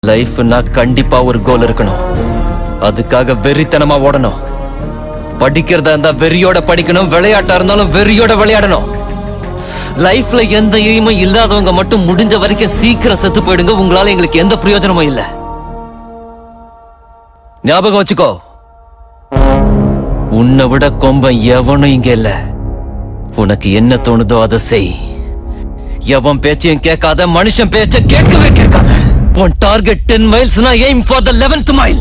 லைஃப்னா கண்டிப்பா ஒரு கோல் இருக்கணும் அதுக்காக வெறித்தனமா ஓடணும் படிக்கிறதா இருந்தா வெறியோட படிக்கணும் விளையாட்டா இருந்தாலும் வெறியோட விளையாடணும் லைஃப்ல எந்த எய்மும் இல்லாதவங்க மட்டும் முடிஞ்ச வரைக்கும் சீக்கிரம் செத்து போயிடுங்க உங்களால எங்களுக்கு எந்த பிரயோஜனமும் இல்ல ஞாபகம் வச்சுக்கோ உன்னை விட கொம்பன் எவனும் இங்க இல்ல உனக்கு என்ன தோணுதோ அதை செய் எவன் பேச்சையும் கேட்காத மனுஷன் பேச்ச கேட்கவே கேட்காத உன் டார்கெட் டென் மைல்ஸ்னா aim for the eleventh mile